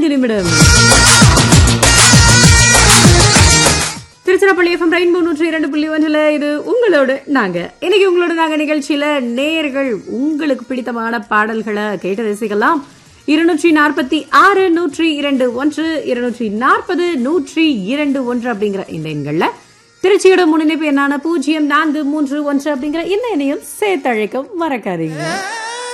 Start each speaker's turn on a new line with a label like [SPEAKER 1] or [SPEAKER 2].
[SPEAKER 1] நான்கு நிமிடம் Tiruchirappalli FM rainbow நூற்றி இரண்டு புள்ளி ஒன்றில் இது உங்களோட நாங்க இன்னைக்கு உங்களோட நாங்க நிகழ்ச்சியில நேர்கள் உங்களுக்கு பிடித்தமான பாடல்களை கேட்டு ரசிக்கலாம் இருநூற்றி நாற்பத்தி ஆறு நூற்றி இரண்டு ஒன்று இருநூற்றி நாற்பது நூற்றி இரண்டு ஒன்று அப்படிங்கிற இந்த எண்கள்ல திருச்சியோட முன்னிணைப்பு என்னான பூஜ்ஜியம் நான்கு மூன்று ஒன்று அப்படிங்கிற இந்த எண்ணையும் சேர்த்தழைக்க மறக்காதீங்க